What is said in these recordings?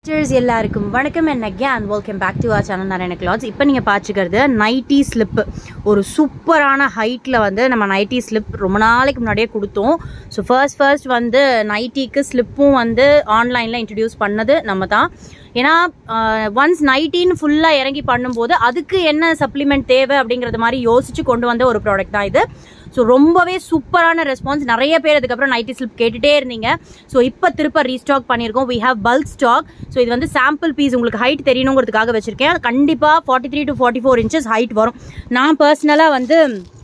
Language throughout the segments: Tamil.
Cheers எல்லாருக்கும் வணக்கம் and again welcome back to our channel Narayana clothes இப்போ நீங்கள் பார்த்துக்கிறது நைட்டி ஸ்லிப் ஒரு சூப்பரான ஹைட்டில் வந்து நம்ம நைட்டி ஸ்லிப் ரொம்ப நாளைக்கு முன்னாடியே கொடுத்தோம் ஸோ ஃபர்ஸ்ட் ஃபர்ஸ்ட் வந்து நைட்டிக்கு ஸ்லிப்பும் வந்து ஆன்லைனில் இன்ட்ரடியூஸ் பண்ணது நம்ம தான் ஏன்னா ஒன்ஸ் நைட்டின்னு ஃபுல்லாக இறங்கி பண்ணும்போது அதுக்கு என்ன சப்ளிமெண்ட் தேவை அப்படிங்கிறது மாதிரி யோசிச்சு கொண்டு வந்த ஒரு ப்ராடக்ட் தான் இது ஸோ ரொம்பவே சூப்பரான ரெஸ்பான்ஸ் நிறைய பேர் அதுக்கப்புறம் நைட்டி ஸ்லிப் கேட்டுட்டே இருந்தீங்க ஸோ இப்போ திருப்ப ரீஸ்டாக் பண்ணியிருக்கோம் we have bulk stock so இது வந்து சாம்பிள் பீஸ் உங்களுக்கு ஹைட் தெரியணுங்கிறதுக்காக வச்சிருக்கேன் கண்டிப்பாக forty three to forty four inches height வரும் நான் பர்சனலாக வந்து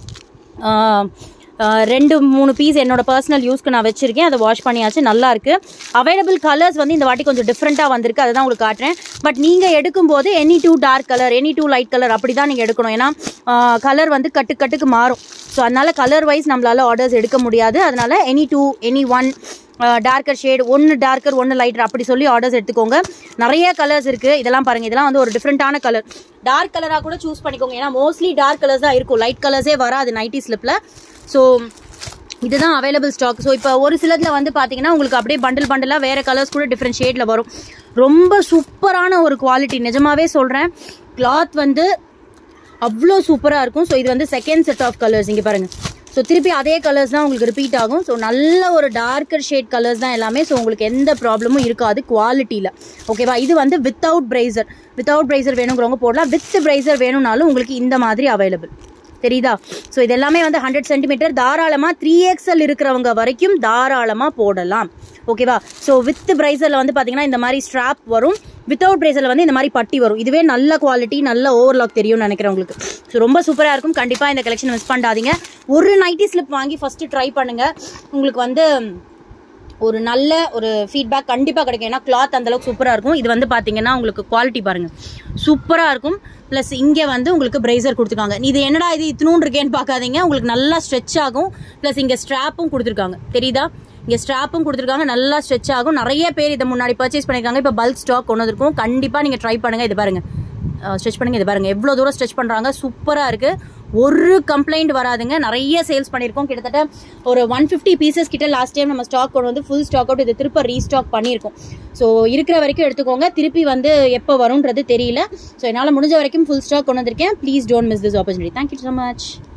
ஆஹ், ஆஹ், ரெண்டு மூணு பீஸ் என்னோட பர்சனல் யூஸ்க்கு நான் வச்சிருக்கேன் அதை வாஷ் பண்ணியாச்சு நல்லா இருக்கு அவைலபிள் கலர்ஸ் வந்து இந்த வாட்டி கொஞ்சம் டிஃப்ரெண்ட்டாக வந்திருக்கு அதை தான் உங்களுக்கு காட்டுறேன் பட் நீங்கள் எடுக்கும்போது any too dark colour any too light colour அப்படி தான் நீங்கள் எடுக்கணும் ஏன்னா கலர் வந்து கட்டு கட்டுக்கு மாறும் ஸோ அதனால கலர் வைஸ் நம்மளால ஆர்டர்ஸ் எடுக்க முடியாது அதனால any two any one darker shade ஒன்று டார்க்கர் ஒன்று லைட்டர் அப்படி சொல்லி ஆர்டர்ஸ் எடுத்துக்கோங்க நிறைய கலர்ஸ் இருக்குது இதெல்லாம் பாருங்க இதெல்லாம் வந்து ஒரு டிஃப்ரெண்ட்டான கலர் டார்க் கலராக கூட சூஸ் பண்ணிக்கோங்க ஏன்னா மோஸ்ட்லி டார்க் கலர்ஸ் தான் இருக்கும் லைட் கலர்ஸே வராது நைட்டி ஸ்லிப்பில் ஸோ இதுதான் அவைலபிள் ஸ்டாக் ஸோ இப்போ ஒரு சிலதில் வந்து பார்த்தீங்கன்னா உங்களுக்கு அப்படியே பண்டில் பண்டலாக வேறு கலர்ஸ் கூட டிஃப்ரெண்ட் ஷேடில் வரும் ரொம்ப சூப்பரான ஒரு குவாலிட்டி நிஜமாவே சொல்கிறேன் கிளாத் வந்து அவ்வளோ சூப்பராக இருக்கும் ஸோ இது வந்து செகண்ட் செட் ஆஃப் கலர்ஸ் இங்கே பாருங்கள் ஸோ திருப்பி அதே கலர்ஸ் தான் உங்களுக்கு ரிப்பீட் ஆகும் ஸோ நல்ல ஒரு டார்க்கர் ஷேட் கலர்ஸ் தான் எல்லாமே ஸோ உங்களுக்கு எந்த ப்ராப்ளமும் இருக்காது குவாலிட்டியில் ஓகேவா இது வந்து வித்தவுட் பிரைசர் வித்தவுட் பிரைசர் வேணுங்கிறவங்க போடலாம் வித் பிரைசர் வேணும்னாலும் உங்களுக்கு இந்த மாதிரி அவைலபிள் தெரியுதா ஸோ இது எல்லாமே வந்து ஹண்ட்ரட் சென்டிமீட்டர் தாராளமாக த்ரீ எக்ஸ்எல் இருக்கிறவங்க வரைக்கும் தாராளமாக போடலாம் ஓகேவா ஸோ வித் பிரைசரில் வந்து பார்த்தீங்கன்னா இந்த மாதிரி ஸ்ட்ராப் வரும் வித்தவுட் பிரைசரில் வந்து இந்த மாதிரி பட்டி வரும் இதுவே நல்ல குவாலிட்டி நல்ல ஓவர்லாக் தெரியும்னு நினைக்கிறேன் உங்களுக்கு ஸோ ரொம்ப சூப்பராக இருக்கும் கண்டிப்பாக இந்த கலெக்ஷன் மிஸ் பண்ணாதீங்க ஒரு நைட்டி ஸ்லிப் வாங்கி ஃபஸ்ட்டு ட்ரை பண்ணுங்கள் உங்களுக்கு வந்து ஒரு நல்ல ஒரு ஃபீட்பேக் கண்டிப்பாக கிடைக்கும் ஏன்னா கிளாத் அந்தளவுக்கு சூப்பராக இருக்கும் இது வந்து பார்த்தீங்கன்னா உங்களுக்கு குவாலிட்டி பாருங்கள் சூப்பராக இருக்கும் ப்ளஸ் இங்கே வந்து உங்களுக்கு பிரைசர் கொடுத்துருக்காங்க இது என்னடா இது இத்தினூன் இருக்கேன்னு பார்க்காதீங்க உங்களுக்கு நல்லா ஸ்ட்ரெச் ஆகும் ப்ளஸ் இங்கே ஸ்ட்ராப்பும் கொடுத்துருக்காங்க தெரியுதா இங்கே ஸ்ட்ராப்பும் கொடுத்துருக்காங்க நல்லா ஸ்ட்ரெச் ஆகும் நிறைய பேர் இதை முன்னாடி பர்ச்சேஸ் பண்ணியிருக்காங்க இப்போ பல்க் ஸ்டாக் கொண்டு வந்திருக்கும் கண்டிப்பாக நீங்கள் ட்ரை பண்ணுங்கள் இது பாருங்கள் ஸ்ட்ரெச் பண்ணுங்க இது பாருங்க எவ்வளோ தூரம் ஸ்ட்ரெச் பண்ணுறாங்க சூப்பராக இருக்குது ஒரு கம்ப்ளைண்ட் வராதுங்க நிறைய சேல்ஸ் பண்ணியிருக்கோம் கிட்டத்தட்ட ஒரு ஒன் ஃபிஃப்டி பீசஸ் கிட்ட லாஸ்ட் டைம் நம்ம ஸ்டாக் கொண்டு வந்து ஃபுல் ஸ்டாக் அவுட் இது திருப்ப ரீஸ்டாக் பண்ணியிருக்கோம் ஸோ இருக்கிற வரைக்கும் எடுத்துக்கோங்க திருப்பி வந்து எப்போ வரும்ன்றது தெரியல ஸோ என்னால் முடிஞ்ச வரைக்கும் ஃபுல் ஸ்டாக் கொண்டு வந்திருக்கேன் please don't miss this opportunity thank you so much